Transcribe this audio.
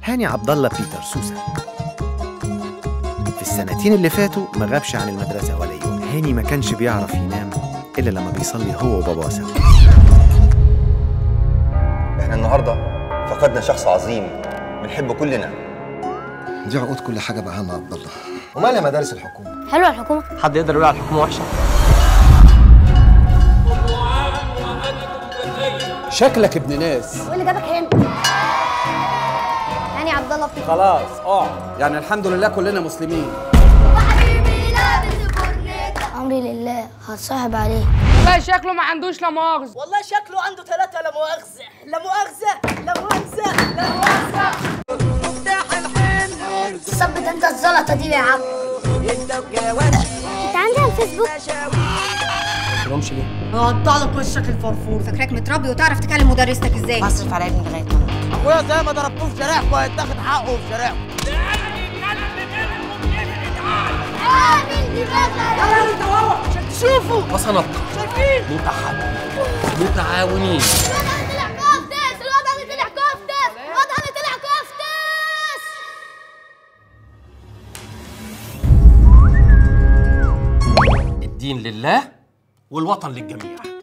هاني عبد الله بيتر سوسة في السنتين اللي فاتوا ما غابش عن المدرسة ولا يوم هاني ما كانش بيعرف ينام إلا لما بيصلي هو وباباه سوا احنا النهارده فقدنا شخص عظيم بنحبه كلنا دي عقود كل حاجه بقى يا عبد الله ومالها مدارس الحكومه حلوه الحكومه حد يقدر يقول على الحكومه وحشه شكلك ابن ناس وايه اللي جابك هنا هاني عبد الله بيتر خلاص اقعد يعني الحمد لله كلنا مسلمين امري لله هتصاحب عليه والله شكله ما عندوش لا مؤاخذة والله شكله عنده ثلاثة لا مؤاخذة لا مؤاخذة لا مؤاخذة لا مؤاخذة صبت انت الزلطه دي يا عم انت عندي على الفيسبوك تلومش ليه هقطع لك وشك الفرفور فاكراك متربي وتعرف تكلم مدرستك ازاي بصرف على ابني لغاية ما اخويا زي ما ضربتوه في شارعكم هيتاخد حقه في شارعكم وسنط متحد متعاونين الدين لله والوطن للجميع